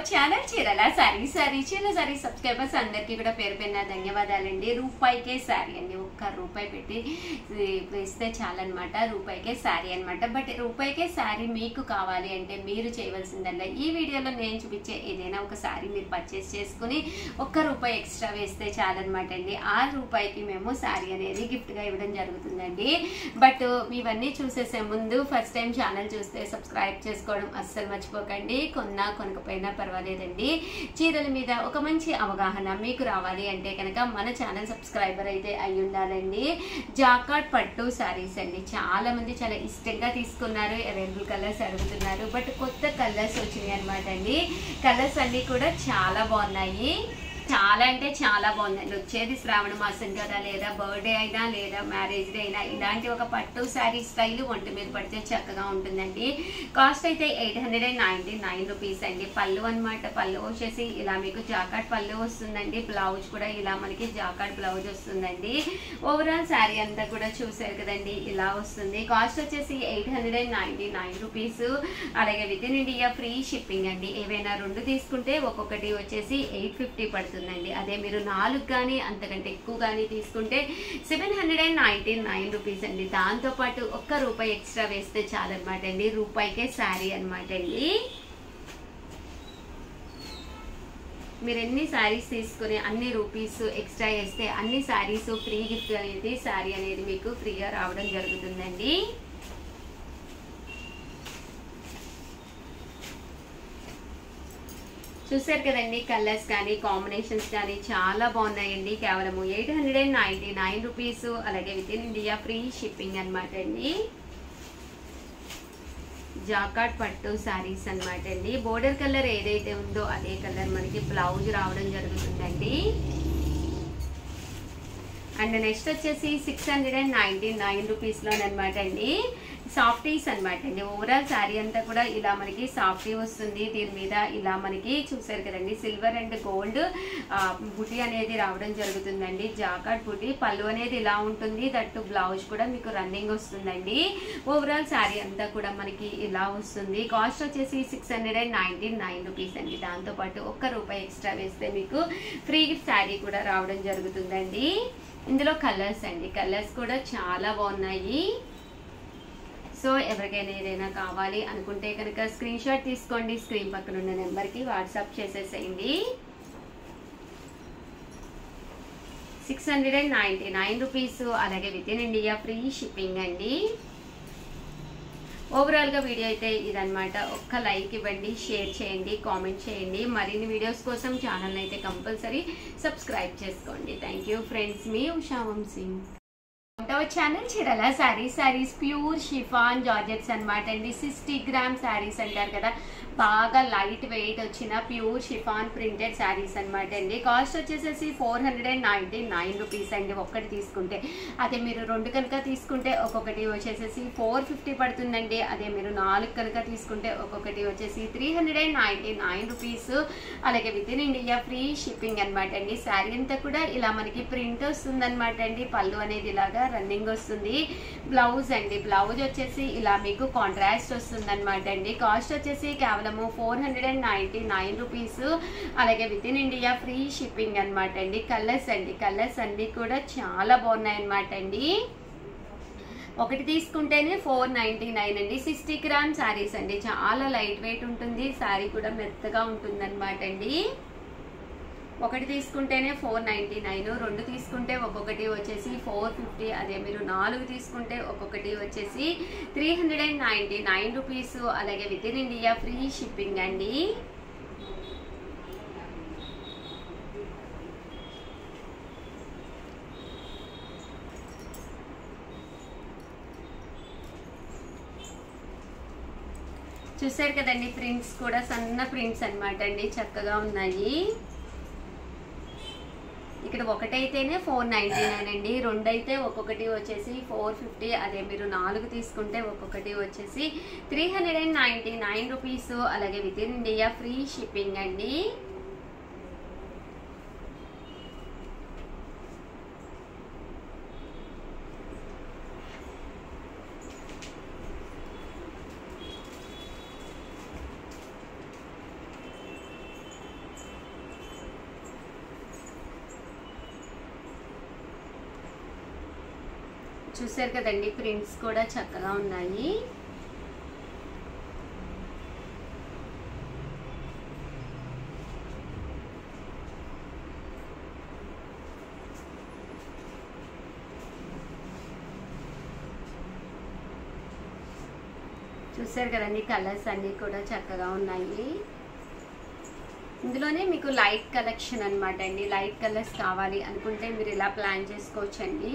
channel Chirala sari sari చీర sari subscribers అందరికీ కూడా పేరు పేరున ధన్యవాదాలండి రూపాయికే సారీ అండి ఒక్క రూపాయి పెట్టి వేస్తే చాలన్నమాట రూపాయికే సారీ అన్నమాట బట్ రూపాయికే సారీ మీకు కావాలి అంటే మీరు చేయవలసిందల్లా ఈ వీడియోలో నేను చూపించే ఏదైనా ఒక సారీ మీరు పర్చేస్ చేసుకుని ఒక్క రూపాయి ఎక్స్ట్రా వేస్తే చాలన్నమాట అండి ఆ రూపాయికి మేము సారీ అనేది గిఫ్ట్గా ఇవ్వడం జరుగుతుందండి బట్ ఇవన్నీ చూసేసే ముందు ఫస్ట్ టైం ఛానల్ చూస్తే సబ్స్క్రైబ్ చేసుకోవడం అస్సలు మర్చిపోకండి కొన్నా కొనకపోయినా పర్వాలేదండి చీరల మీద ఒక మంచి అవగాహన మీకు రావాలి అంటే కనుక మన ఛానల్ సబ్స్క్రైబర్ అయితే అయి ఉండాలండి జాకాట్ పట్టు శారీస్ అండి చాలా మంది చాలా ఇష్టంగా తీసుకున్నారు అవైలబుల్ కలర్స్ అడుగుతున్నారు బట్ కొత్త కలర్స్ వచ్చినాయి అనమాట అండి కలర్స్ అన్ని కూడా చాలా బాగున్నాయి చాలా అంటే చాలా బాగుందండి వచ్చేది శ్రావణ మాసం కదా లేదా బర్త్డే అయినా లేదా మ్యారేజ్ డే అయినా ఇలాంటి ఒక పట్టు శారీ స్టైల్ ఒంటి మీద పడితే చక్కగా ఉంటుందండి కాస్ట్ అయితే eight hundred and ninety nine rupees అండి పళ్ళు అనమాట పళ్ళు వచ్చేసి ఇలా మీకు జాకాట్ పళ్ళు వస్తుందండి బ్లౌజ్ కూడా ఇలా మనకి జాకాట్ బ్లౌజ్ వస్తుందండి ఓవరాల్ శారీ అంతా కూడా చూసారు కదండి ఇలా వస్తుంది కాస్ట్ వచ్చేసి eight hundred and ninety nine rupees అలాగే with in India free shipping అండి ఏవైనా రెండు తీసుకుంటే ఒక్కొక్కటి వచ్చేసి ఎయిట్ ఫిఫ్టీ పడుతుందండి అదే మీరు నాలుగు కానీ అంతకంటే ఎక్కువ కానీ తీసుకుంటే seven hundred and ninety nine rupees అండి దాంతోపాటు ఒక్క రూపాయి ఎక్స్ట్రా వేస్తే చాలన్నమాట అండి రూపాయికే శారీ అనమాట అండి మీరు ఎన్ని శారీస్ తీసుకుని అన్ని రూపీస్ ఎక్స్ట్రా వేస్తే అన్ని శారీస్ ఫ్రీ గిఫ్ట్ అనేది శారీ అనేది మీకు ఫ్రీగా రావడం జరుగుతుందండి చూసారు కదండి కలర్స్ కానీ కాంబినేషన్స్ కానీ చాలా బాగున్నాయండి కేవలం eight hundred and ninety nine rupees అలాగే with in India free shipping అనమాట అండి జాకాట్ పట్టు శారీస్ అనమాట అండి బోర్డర్ కలర్ ఏదైతే ఉందో అదే కలర్ మనకి బ్లౌజ్ రావడం జరుగుతుందండి అండ్ నెక్స్ట్ వచ్చేసి six hundred and ninety nine రూపీస్లోనమాట అండి సాఫ్టీస్ అనమాట అండి ఓవరాల్ శారీ అంతా కూడా ఇలా మనకి సాఫ్టీ వస్తుంది దీని మీద ఇలా మనకి చూసారు కదండి సిల్వర్ అండ్ గోల్డ్ బుటీ అనేది రావడం జరుగుతుందండి జాకాట్ బుటీ పళ్ళు అనేది ఇలా ఉంటుంది దట్టు బ్లౌజ్ కూడా మీకు రన్నింగ్ వస్తుందండి ఓవరాల్ శారీ అంతా కూడా మనకి ఇలా వస్తుంది కాస్ట్ వచ్చేసి six hundred and ninety nine rupees అండి దాంతోపాటు ఒక్క రూపాయి ఎక్స్ట్రా వేస్తే మీకు ఫ్రీ గిఫ్ట్ శారీ కూడా రావడం జరుగుతుందండి ఇందులో కలర్స్ అండి కలర్స్ కూడా చాలా బాగున్నాయి సో ఎవరికైనా ఏదైనా కావాలి అనుకుంటే కనుక స్క్రీన్ షాట్ తీసుకోండి స్క్రీన్ పక్కన ఉన్న నెంబర్కి వాట్సాప్ చేసేసేయండి six hundred and ninety nine rupees అలాగే with in India free shipping అండి ఓవరాల్గా వీడియో అయితే ఇదనమాట ఒక్క లైక్ ఇవ్వండి షేర్ చేయండి కామెంట్ చేయండి మరిన్ని వీడియోస్ కోసం ఛానల్ అయితే కంపల్సరీ సబ్స్క్రైబ్ చేసుకోండి థ్యాంక్ యూ ఫ్రెండ్స్ మీ ఉషా వంశీ రెండవ channel Chirala saris saris pure chiffon georgettes అనమాట అండి సిక్స్టీ గ్రామ్ శారీస్ అంటారు కదా బాగా లైట్ వెయిట్ వచ్చిన ప్యూర్ షిఫాన్ ప్రింటెడ్ శారీస్ అనమాట అండి కాస్ట్ వచ్చేసేసి four hundred and ninety nine rupees అండి ఒక్కటి తీసుకుంటే అదే మీరు రెండు కనుక తీసుకుంటే ఒక్కొక్కటి వచ్చేసేసి ఫోర్ ఫిఫ్టీ పడుతుందండి అదే మీరు నాలుగు కనుక తీసుకుంటే ఒక్కొక్కటి వచ్చేసి three hundred and ninety nine rupees అలాగే with in India free shipping అనమాట అండి శారీ అంతా కూడా ఇలా మనకి ప్రింట్ వస్తుందన్నమాట అండి పళ్ళు అనేది ఇలాగా రన్నింగ్ వస్తుంది బ్లౌజ్ అండి బ్లౌజ్ వచ్చేసి ఇలా మీకు కాంట్రాస్ట్ వస్తుంది అనమాట అండి కాస్ట్ వచ్చేసి కేవలము four hundred and ninety nine rupees అలాగే with in India free shipping అనమాట అండి కలర్స్ అండి కలర్స్ అన్నీ కూడా చాలా బాగున్నాయి అనమాట అండి ఒకటి తీసుకుంటేనే ఫోర్ నైంటీ నైన్ అండి సిక్స్టీ గ్రామ్ శారీస్ అండి చాలా లైట్ వెయిట్ ఉంటుంది శారీ కూడా మెత్తగా ఉంటుంది అనమాట అండి ఒకటి తీసుకుంటేనే ఫోర్ నైంటీ నైన్ రెండు తీసుకుంటే ఒక్కొక్కటి వచ్చేసి ఫోర్ ఫిఫ్టీ అదే మీరు నాలుగు తీసుకుంటే ఒక్కొక్కటి వచ్చేసి three hundred and ninety nine rupees అలాగే with in India free shipping అండి చూసారు కదండి ప్రింట్స్ కూడా సన్న ప్రింట్స్ అనమాట అండి చక్కగా ఉన్నాయి ఇక్కడ ఒకటైతేనే ఫోర్ నైంటీ నైన్ అండి రెండు అయితే ఒక్కొక్కటి వచ్చేసి ఫోర్ ఫిఫ్టీ అదే మీరు నాలుగు తీసుకుంటే ఒక్కొక్కటి వచ్చేసి three hundred and ninety nine rupees అలాగే with in India free shipping అండి చూసారు కదండి ప్రింట్స్ కూడా చక్కగా ఉన్నాయి చూసారు కదండి కలర్స్ అన్నీ కూడా చక్కగా ఉన్నాయి ఇందులోనే మీకు లైట్ కలెక్షన్ అనమాట అండి లైట్ కలర్స్ కావాలి అనుకుంటే మీరు ఇలా ప్లాన్ చేసుకోవచ్చండి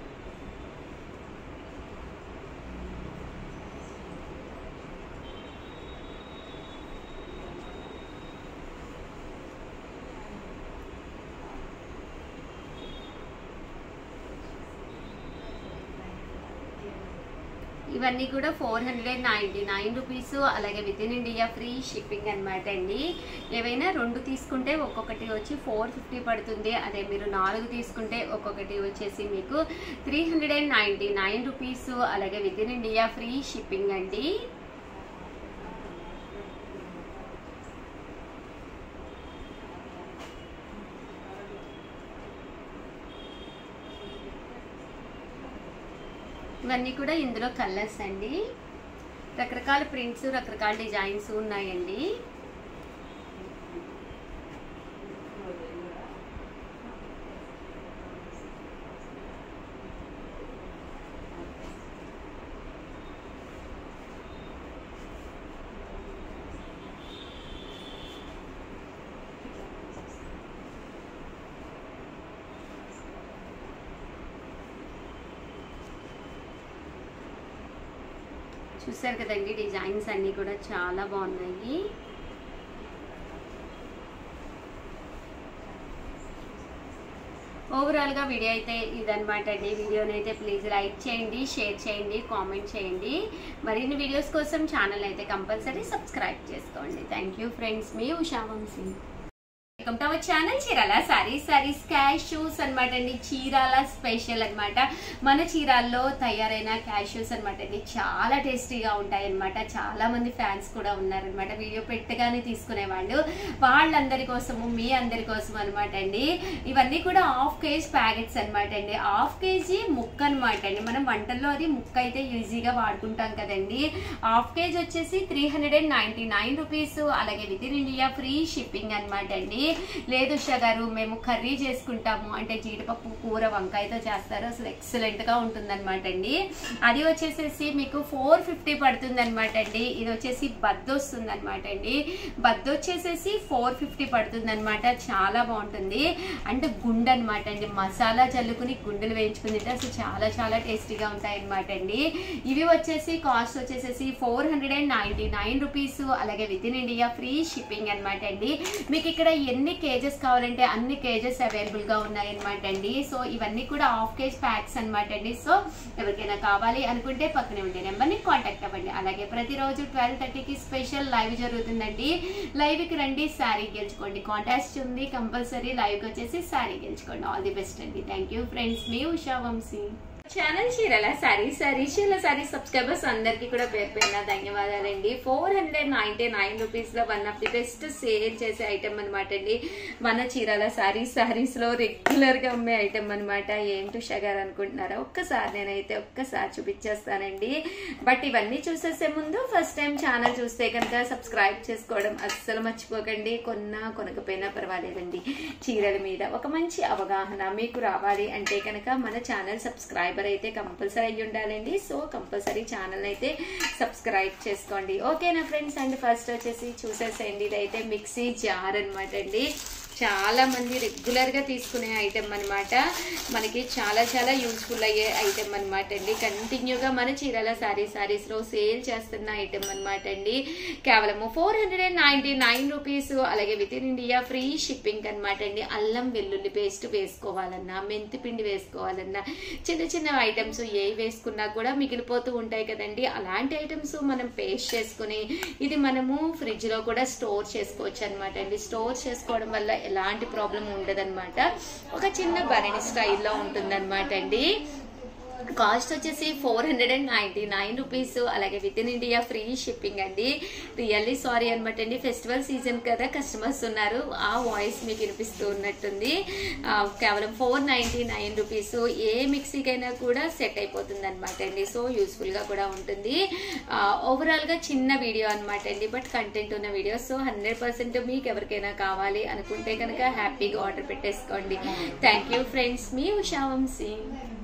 ఇవన్నీ కూడా four hundred ninety nine rupees అలాగే with in India free shipping అనమాట అండి ఏవైనా రెండు తీసుకుంటే ఒక్కొక్కటి వచ్చి ఫోర్ ఫిఫ్టీ పడుతుంది అదే మీరు నాలుగు తీసుకుంటే ఒక్కొక్కటి వచ్చేసి మీకు three hundred and ninety nine rupees అలాగే with in India free shipping అండి ఇవన్నీ కూడా ఇందులో కలర్స్ అండి రకరకాల ప్రింట్స్ రకరకాల డిజైన్స్ ఉన్నాయండి చూసారు కదండి డిజైన్స్ అన్నీ కూడా చాలా బాగున్నాయి ఓవరాల్గా వీడియో అయితే ఇదనమాట అండి వీడియోని అయితే ప్లీజ్ లైక్ చేయండి షేర్ చేయండి కామెంట్ చేయండి మరిన్ని వీడియోస్ కోసం ఛానల్ అయితే కంపల్సరీ సబ్స్క్రైబ్ చేసుకోండి థ్యాంక్ యూ ఫ్రెండ్స్ మీ Usha Vamshi welcome to our channel Chirala saris saris cashews అనమాట అండి చీరాల స్పెషల్ అన్నమాట మన చీరాల్లో తయారైన క్యాష్యూస్ అనమాట అండి చాలా టేస్టీగా ఉంటాయి అనమాట చాలా మంది ఫ్యాన్స్ కూడా ఉన్నారనమాట వీడియో పెట్టగానే తీసుకునేవాళ్ళు వాళ్ళందరి కోసము మీ అందరి కోసం అనమాట అండి ఇవన్నీ కూడా హాఫ్ కేజీ ప్యాకెట్స్ అనమాట అండి హాఫ్ కేజీ ముక్క అనమాట అండి మనం వంటల్లో అది ముక్క అయితే ఈజీగా వాడుకుంటాం కదండి హాఫ్ కేజీ వచ్చేసి three hundred and ninety nine rupees అలాగే with in India free shipping అనమాట అండి లేదు ఉషా గారు మేము కర్రీ చేసుకుంటాము అంటే జీడిపప్పు కూర వంకాయతో చేస్తారు అసలు ఎక్సలెంట్ గా ఉంటుందన్నమాట అండి అది వచ్చేసేసి మీకు ఫోర్ ఫిఫ్టీ పడుతుంది అనమాట అండి ఇది వచ్చేసి బద్ద వస్తుంది అనమాట అండి బద్ద వచ్చేసేసి ఫోర్ ఫిఫ్టీ పడుతుంది అనమాట చాలా బాగుంటుంది అంటే గుండె అనమాట అండి మసాలా చల్లుకుని గుండెలు వేయించుకుని తింటే అసలు చాలా చాలా టేస్టీగా ఉంటాయి అనమాట అండి ఇవి వచ్చేసి కాస్ట్ వచ్చేసేసి four hundred and ninety nine rupees అలాగే with in India free shipping అనమాట అండి మీకు ఇక్కడ ఎన్ని కేజెస్ కావాలంటే అన్ని కేజెస్ అవైలబుల్ గా ఉన్నాయి అనమాట అండి సో ఇవన్నీ కూడా హాఫ్ కేజ్ ప్యాక్స్ అనమాట అండి సో ఎవరికైనా కావాలి అనుకుంటే పక్కనే ఉండే నెంబర్ ని కాంటాక్ట్ అవ్వండి అలాగే ప్రతిరోజు ట్వెల్వ్ థర్టీకి స్పెషల్ లైవ్ జరుగుతుందండి లైవ్ కి రండి శారీ గెలుచుకోండి కాంటాక్ట్ ఉంది కంపల్సరీ లైవ్ కి వచ్చేసి శారీ గెలుచుకోండి ఆల్ ది బెస్ట్ అండి థ్యాంక్ యూ ఫ్రెండ్స్ మీ ఉషా వంశీ ఛానల్ చీరల సారీ సారీ చీరల సారీ సబ్స్క్రైబర్స్ అందరికీ కూడా పేరు పేరున ధన్యవాదాలండి four hundred ninety nine rupees లో one of the best sale చేసే ఐటమ్ అనమాట అండి మన చీరల సారీ సారీస్ లో రెగ్యులర్ గా అమ్మే ఐటమ్ అనమాట ఏంటి షగర్ అనుకుంటున్నారా ఒక్కసారి నేనైతే ఒక్కసారి చూపించేస్తానండి బట్ ఇవన్నీ చూసేసే ముందు ఫస్ట్ టైం ఛానల్ చూస్తే కనుక సబ్స్క్రైబ్ చేసుకోవడం అస్సలు మర్చిపోకండి కొన్నా కొనకపోయినా పర్వాలేదండి చీరల మీద ఒక మంచి అవగాహన మీకు రావాలి అంటే కనుక మన ఛానల్ సబ్స్క్రైబర్ అయితే కంపల్సరీ అయ్యి ఉండాలండి సో కంపల్సరీ ఛానల్ అయితే సబ్స్క్రైబ్ చేసుకోండి ఓకేనా ఫ్రెండ్స్ అండ్ ఫస్ట్ వచ్చేసి చూసేసేయండి ఇదైతే మిక్సీ జార్ అనమాట అండి చాలా మంది రెగ్యులర్ గా తీసుకునే ఐటెం అన్నమాట మనకి చాలా చాలా యూస్ఫుల్ అయ్యే ఐటెం అన్నమాట అండి కంటిన్యూగా మన చీరాల సారీ సారీస్ లో సేల్ చేస్తున్న ఐటెం అన్నమాట అండి కేవలము four hundred and ninety nine rupees అలాగే with in India free shipping అనమాట అండి అల్లం వెల్లుల్లి పేస్ట్ వేసుకోవాలన్నా మెంతి పిండి వేసుకోవాలన్నా చిన్న చిన్న ఐటమ్స్ ఏ వేసుకున్నా కూడా మిగిలిపోతూ ఉంటాయి కదండి అలాంటి ఐటమ్స్ మనం పేస్ట్ చేసుకుని ఇది మనము ఫ్రిడ్జ్ లో కూడా స్టోర్ చేసుకోవచ్చు అనమాట అండి స్టోర్ చేసుకోవడం వల్ల ఎలాంటి ప్రాబ్లం ఉండదన్నమాట ఒక చిన్న బరణి స్టైల్లో ఉంటుందన్నమాట అండి కాస్ట్ వచ్చేసి four hundred and ninety nine rupees అలాగే with in India free shipping అండి రియల్లీ సారీ అనమాట అండి ఫెస్టివల్ సీజన్ కదా కస్టమర్స్ ఉన్నారు ఆ వాయిస్ మీకు వినిపిస్తూ ఉన్నట్టుంది ఆ, కేవలం ఫోర్ నైన్టీ నైన్ రూపీస్ ఏ మిక్సీకైనా కూడా సెట్ అయిపోతుంది అనమాట అండి సో యూస్ఫుల్గా కూడా ఉంటుంది ఓవరాల్గా చిన్న వీడియో అనమాట అండి బట్ కంటెంట్ ఉన్న వీడియో సో హండ్రెడ్ పర్సెంట్ మీకు ఎవరికైనా కావాలి అనుకుంటే కనుక హ్యాపీగా ఆర్డర్ పెట్టేసుకోండి థ్యాంక్ యూ ఫ్రెండ్స్ మీ ఉషా వంశీ